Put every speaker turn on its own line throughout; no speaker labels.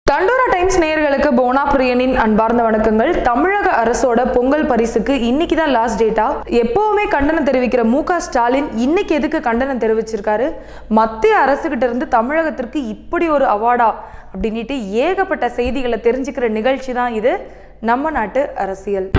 தண்டோரா டைம்ஸ் நேயர்களுக்கு போனா பிரியனின் அன்பார்ந்த வணக்கங்கள் தமிழக அரசோட பொங்கல் பரிசுக்கு இன்னைக்கு தான் லாஸ்ட் டேட்டா எப்பவுமே கண்டனம் தெரிவிக்கிற மு க ஸ்டாலின் இன்னைக்கு எதுக்கு கண்டனம் தெரிவிச்சிருக்காரு மத்திய அரசுகிட்ட இருந்து தமிழகத்திற்கு இப்படி ஒரு அவார்டா அப்படின்ட்டு ஏகப்பட்ட செய்திகளை தெரிஞ்சுக்கிற நிகழ்ச்சி தான் இது நம்ம நாட்டு அரசியல்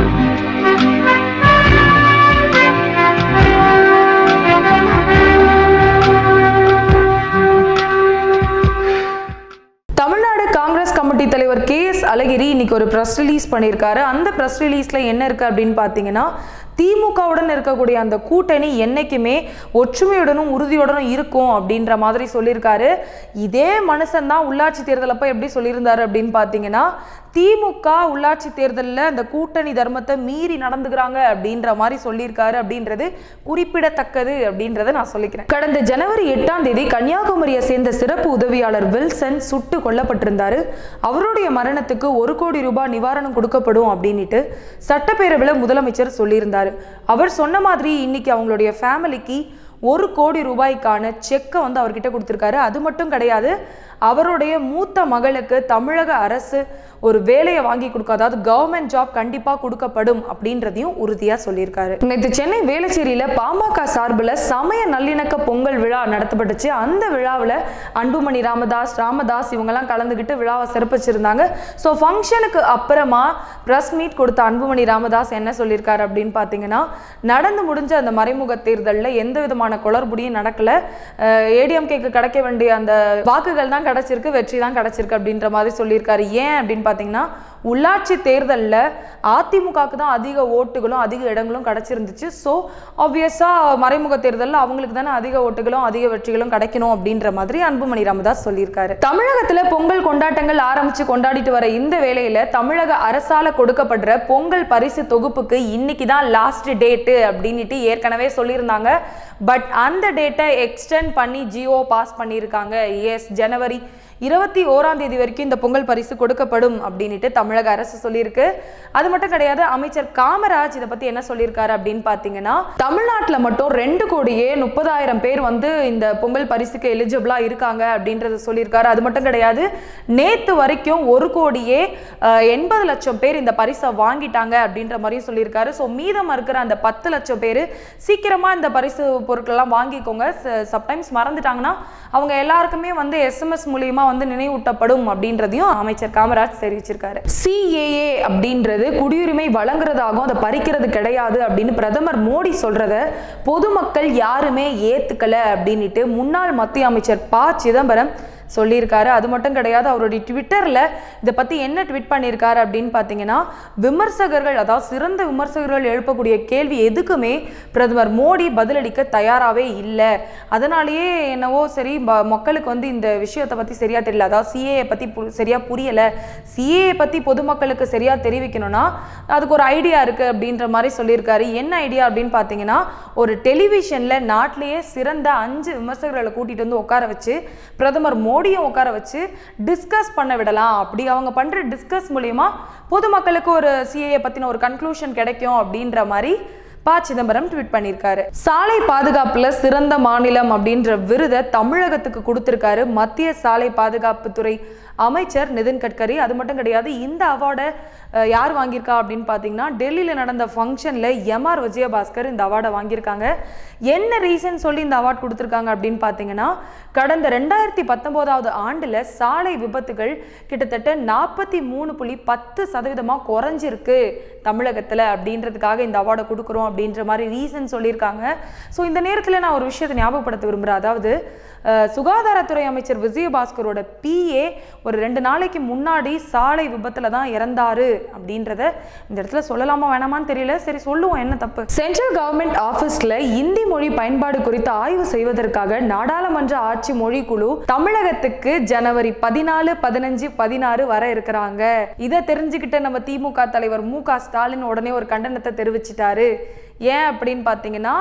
தமிழ்நாடு காங்கிரஸ் கமிட்டி தலைவர் கே எஸ் அழகிரி இன்னைக்கு ஒரு ப்ரெஸ் ரிலீஸ் பண்ணியிருக்காரு அந்த ப்ரெஸ் ரிலீஸ்ல என்ன இருக்கு அப்படின்னு பார்த்தீங்கன்னா திமுகவுடன் இருக்கக்கூடிய அந்த கூட்டணி என்னைக்குமே ஒற்றுமையுடனும் உறுதியுடனும் இருக்கும் அப்படின்ற மாதிரி சொல்லியிருக்காரு இதே மனுஷன் தான் உள்ளாட்சி தேர்தல் அப்போ எப்படி சொல்லியிருந்தாரு அப்படின்னு பார்த்தீங்கன்னா திமுக உள்ளாட்சி தேர்தலில் அந்த கூட்டணி தர்மத்தை மீறி நடந்துக்கிறாங்க அப்படின்ற மாதிரி சொல்லியிருக்காரு அப்படின்றது குறிப்பிடத்தக்கது அப்படின்றத நான் சொல்லிக்கிறேன் கடந்த ஜனவரி எட்டாம் தேதி கன்னியாகுமரியை சேர்ந்த சிறப்பு உதவியாளர் வில்சன் சுட்டு கொல்லப்பட்டிருந்தாரு அவருடைய மரணத்துக்கு ஒரு கோடி ரூபாய் நிவாரணம் கொடுக்கப்படும் அப்படின்ட்டு சட்டப்பேரவையில் முதலமைச்சர் சொல்லியிருந்தாரு அவர் சொன்ன மாதிரி இன்னைக்கு அவங்களுடைய ஃபேமிலிக்கு ஒரு கோடி ரூபாய்க்கான செக்கை வந்து அவர்கிட்ட கொடுத்துருக்காரு அது மட்டும் கிடையாது அவருடைய மூத்த மகளுக்கு தமிழக அரசு ஒரு வேலையை வாங்கி கொடுக்க அதாவது கவர்மெண்ட் ஜாப் கண்டிப்பாக கொடுக்கப்படும் அப்படின்றதையும் உறுதியாக சொல்லியிருக்காரு நேற்று சென்னை வேளச்சேரியில் பாமக சார்பில் சமய நல்லிணக்க பொங்கல் விழா நடத்தப்பட்டுச்சு அந்த விழாவில் அன்புமணி ராமதாஸ் ராமதாஸ் இவங்கெல்லாம் கலந்துக்கிட்டு விழாவை சிறப்பிச்சிருந்தாங்க ஸோ ஃபங்க்ஷனுக்கு அப்புறமா ப்ரெஸ் மீட் கொடுத்த அன்புமணி ராமதாஸ் என்ன சொல்லியிருக்காரு அப்படின்னு பார்த்தீங்கன்னா நடந்து முடிஞ்ச அந்த மறைமுக தேர்தலில் எந்த விதமான குளறுபடியும் நடக்கல ஏடிஎம்கேக்கு கிடைக்க வேண்டிய அந்த வாக்குகள் தான் கிடைச்சிருக்கு வெற்றி தான் கிடைச்சிருக்கு அப்படின்ற மாதிரி சொல்லியிருக்காரு ஏன் அப்படின்னு பார்த்தீங்கன்னா உள்ளாட்சி தேர்தலில் அதிமுகவுக்கு தான் அதிக ஓட்டுகளும் அதிக இடங்களும் கிடைச்சிருந்துச்சு ஸோ ஆப்வியஸாக மறைமுக தேர்தலில் அவங்களுக்கு தானே அதிக ஓட்டுகளும் அதிக வெற்றிகளும் கிடைக்கணும் அப்படின்ற மாதிரி அன்புமணி ராமதாஸ் சொல்லியிருக்காரு தமிழகத்தில் பொங்கல் கொண்டாட்டங்கள் ஆரம்பித்து கொண்டாடிட்டு வர இந்த வேளையில் தமிழக அரசால் கொடுக்கப்படுற பொங்கல் பரிசு தொகுப்புக்கு இன்னைக்கு தான் லாஸ்ட் டேட்டு அப்படின்ட்டு ஏற்கனவே சொல்லியிருந்தாங்க பட் அந்த டேட்டை எக்ஸ்டெண்ட் பண்ணி ஜியோ பாஸ் பண்ணியிருக்காங்க எஸ் ஜனவரி இருபத்தி ஓராம் தேதி வரைக்கும் இந்த பொங்கல் பரிசு கொடுக்கப்படும் அப்படின்ட்டு தமிழக அரசு சொல்லியிருக்கு அது மட்டும் கிடையாது அமைச்சர் காமராஜ் இதை பத்தி என்ன சொல்லியிருக்காரு அப்படின்னு பார்த்தீங்கன்னா தமிழ்நாட்டில் மட்டும் ரெண்டு கோடியே முப்பதாயிரம் பேர் வந்து இந்த பொங்கல் பரிசுக்கு எலிஜிபிளா இருக்காங்க அப்படின்றத சொல்லியிருக்காரு அது மட்டும் கிடையாது நேத்து வரைக்கும் ஒரு கோடியே அஹ், எண்பது லட்சம் பேர் இந்த பரிசை வாங்கிட்டாங்க அப்படின்ற மாதிரியும் சொல்லியிருக்காரு ஸோ மீதம் இருக்கிற அந்த பத்து லட்சம் பேர் சீக்கிரமா இந்த பரிசு பொருட்கள்லாம் வாங்கிக்கோங்க சம்டைம்ஸ் மறந்துட்டாங்கன்னா அவங்க எல்லாருக்குமே வந்து எஸ்எம்எஸ் மூலியமா வந்து நினைவூட்டப்படும் அப்படின்றதையும் அமைச்சர் காமராஜ் தெரிவிச்சிருக்காரு சிஏஏ அப்படின்றது குடியுரிமை வழங்குறதாகவும் அதை பறிக்கிறது கிடையாது அப்படின்னு பிரதமர் மோடி சொல்றத பொதுமக்கள் யாருமே ஏத்துக்கல அப்படின்னுட்டு முன்னாள் மத்திய அமைச்சர் ப சிதம்பரம் சொல்லியிருக்காரு அது மட்டும் கிடையாது அவருடைய ட்விட்டரில் இதை பற்றி என்ன ட்வீட் பண்ணியிருக்காரு அப்படின்னு பார்த்தீங்கன்னா விமர்சகர்கள் அதாவது சிறந்த விமர்சகர்கள் எழுப்பக்கூடிய கேள்வி எதுக்குமே பிரதமர் மோடி பதிலளிக்க தயாராகவே இல்லை அதனாலேயே என்னவோ சரி ம- மக்களுக்கு வந்து இந்த விஷயத்தை பற்றி சரியாக தெரியல அதாவது சிஏஏ பற்றி பு சரியாக புரியலை சிஏஏ பற்றி பொதுமக்களுக்கு சரியாக தெரிவிக்கணும்னா அதுக்கு ஒரு ஐடியா இருக்குது அப்படின்ற மாதிரி சொல்லியிருக்காரு என்ன ஐடியா அப்படின்னு பார்த்தீங்கன்னா ஒரு டெலிவிஷனில் நாட்டிலேயே சிறந்த அஞ்சு விமர்சகர்களை கூட்டிகிட்டு வந்து உட்கார வச்சு பிரதமர் மோடியை உட்கார வச்சு டிஸ்கஸ் பண்ண விடலாம் அப்படி அவங்க பண்ணுற டிஸ்கஸ் மூலியமா பொதுமக்களுக்கு ஒரு சிஏஏ பற்றின ஒரு கன்க்ளூஷன் கிடைக்கும் அப்படின்ற மாதிரி ப சிதம்பரம் ட்வீட் பண்ணியிருக்காரு சாலை பாதுகாப்புல சிறந்த மாநிலம் அப்படின்ற விருதை தமிழகத்துக்கு கொடுத்திருக்காரு மத்திய சாலை பாதுகாப்புத்துறை அமைச்சர் நிதின் கட்கரி அது மட்டும் கிடையாது இந்த அவார்டை யார் வாங்கியிருக்கா அப்படின்னு பார்த்தீங்கன்னா டெல்லியில் நடந்த ஃபங்க்ஷனில் எம்ஆர் விஜயபாஸ்கர் இந்த அவார்டை வாங்கியிருக்காங்க என்ன ரீசன் சொல்லி இந்த அவார்ட் கொடுத்துருக்காங்க அப்படின்னு பார்த்தீங்கன்னா கடந்த ரெண்டாயிரத்தி பத்தொம்போதாவது ஆண்டில் சாலை விபத்துகள் கிட்டத்தட்ட நாற்பத்தி மூணு புள்ளி பத்து சதவீதமாக குறைஞ்சிருக்கு தமிழகத்தில் அப்படின்றதுக்காக இந்த அவார்டை கொடுக்குறோம் அப்படின்ற மாதிரி ரீசன் சொல்லியிருக்காங்க ஸோ இந்த நேரத்தில் நான் ஒரு விஷயத்தை ஞாபகப்படுத்த விரும்புகிறேன் அதாவது அஹ், சுகாதாரத்துறை அமைச்சர் விஜயபாஸ்கரோட பிஏ ஒரு ரெண்டு நாளைக்கு முன்னாடி சாலை விபத்தில் தான் இறந்தாரு அப்படின்றத இந்த இடத்துல சொல்லலாமா வேணாமான்னு தெரியல சரி சொல்லுவோம் என்ன தப்பு சென்ட்ரல் கவர்மெண்ட் ஆஃபீஸில் இந்தி மொழி பயன்பாடு குறித்து ஆய்வு செய்வதற்காக நாடாளுமன்ற ஆட்சி மொழி குழு தமிழகத்துக்கு ஜனவரி பதினாலு பதினஞ்சு பதினாறு வர இருக்கிறாங்க இதை தெரிஞ்சுக்கிட்ட நம்ம திமுக தலைவர் மு க ஸ்டாலின் உடனே ஒரு கண்டனத்தை தெரிவிச்சிட்டாரு ஏன் அப்படின்னு பார்த்தீங்கன்னா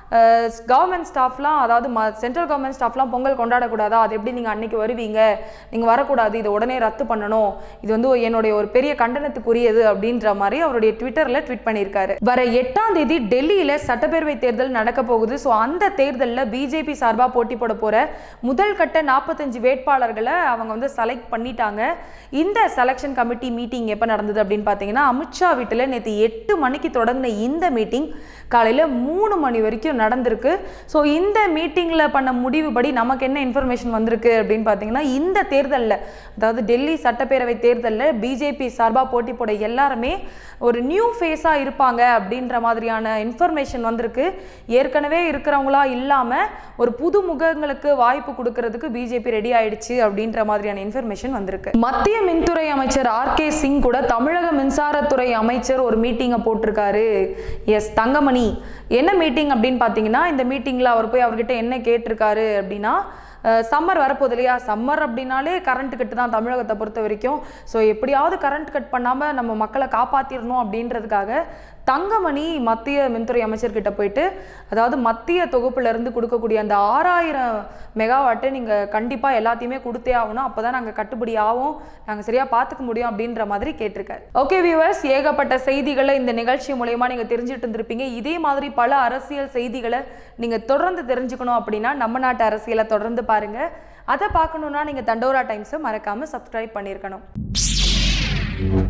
கவர்மெண்ட் ஸ்டாஃப்லாம் அதாவது ம சென்ட்ரல் கவர்மெண்ட் ஸ்டாஃப்லாம் பொங்கல் கொண்டாடக்கூடாதா அது எப்படி நீங்கள் அன்னைக்கு வருவீங்க நீங்கள் வரக்கூடாது இதை உடனே ரத்து பண்ணணும் இது வந்து என்னுடைய ஒரு பெரிய கண்டனத்துக்குரியது அப்படின்ற மாதிரி அவருடைய ட்விட்டரில் ட்வீட் பண்ணியிருக்காரு வர எட்டாம் தேதி டெல்லியில் சட்டப்பேரவை தேர்தல் நடக்க போகுது ஸோ அந்த தேர்தலில் பிஜேபி சார்பாக போட்டி போட போகிற முதல் கட்ட நாற்பத்தஞ்சு வேட்பாளர்களை அவங்க வந்து செலக்ட் பண்ணிட்டாங்க இந்த செலெக்ஷன் கமிட்டி மீட்டிங் எப்போ நடந்தது அப்படின்னு பார்த்தீங்கன்னா அமித்ஷா வீட்டில் நேற்று எட்டு மணிக்கு தொடங்கின இந்த மீட்டிங் காலையில் மூணு மணி வரைக்கும் நடந்திருக்கு ஸோ இந்த மீட்டிங்கில் பண்ண முடிவுபடி நமக்கு என்ன இன்ஃபர்மேஷன் வந்திருக்கு அப்படின்னு பார்த்தீங்கன்னா இந்த தேர்தலில் அதாவது டெல்லி சட்டப்பேரவை தேர்தலில் பிஜேபி சார்பாக போட்டி போட எல்லாருமே ஒரு நியூ ஃபேஸாக இருப்பாங்க அப்படின்ற மாதிரியான இன்ஃபர்மேஷன் வந்திருக்கு ஏற்கனவே இருக்கிறவங்களா இல்லாமல் ஒரு புது முகங்களுக்கு வாய்ப்பு கொடுக்கறதுக்கு பிஜேபி ரெடி ஆயிடுச்சு அப்படின்ற மாதிரியான இன்ஃபர்மேஷன் வந்திருக்கு மத்திய மின்துறை அமைச்சர் ஆர் கே சிங் கூட தமிழக மின்சாரத்துறை அமைச்சர் ஒரு மீட்டிங்கை போட்டிருக்காரு எஸ் தங்கமணி என்ன மீட்டிங் அப்படின்னு பார்த்தீங்கன்னா இந்த மீட்டிங்கில் அவர் போய் அவர்கிட்ட என்ன கேட்டிருக்காரு அப்படின்னா சம்மர் வரப்போகுது இல்லையா சம்மர் அப்படின்னாலே கரண்ட் கட்டு தான் தமிழகத்தை பொறுத்த வரைக்கும் ஸோ எப்படியாவது கரண்ட் கட் பண்ணாமல் நம்ம மக்களை காப்பாற்றிடணும் அப்படின்றதுக்காக தங்கமணி மத்திய மின்துறை அமைச்சர்கிட்ட போயிட்டு அதாவது மத்திய தொகுப்புலேருந்து கொடுக்கக்கூடிய அந்த ஆறாயிரம் மெகாவாட்டு நீங்கள் கண்டிப்பாக எல்லாத்தையுமே கொடுத்தே ஆகணும் அப்போ தான் நாங்கள் கட்டுப்படி ஆகும் நாங்கள் சரியாக பார்த்துக்க முடியும் அப்படின்ற மாதிரி கேட்டிருக்காரு ஓகே வியூவர்ஸ் ஏகப்பட்ட செய்திகளை இந்த நிகழ்ச்சி மூலயமா நீங்கள் தெரிஞ்சுட்டு இருந்திருப்பீங்க இதே மாதிரி பல அரசியல் செய்திகளை நீங்கள் தொடர்ந்து தெரிஞ்சுக்கணும் அப்படின்னா நம்ம நாட்டு அரசியலை தொடர்ந்து பாருங்கள் அதை பார்க்கணுன்னா நீங்கள் தண்டோரா டைம்ஸை மறக்காமல் சப்ஸ்கிரைப் பண்ணியிருக்கணும்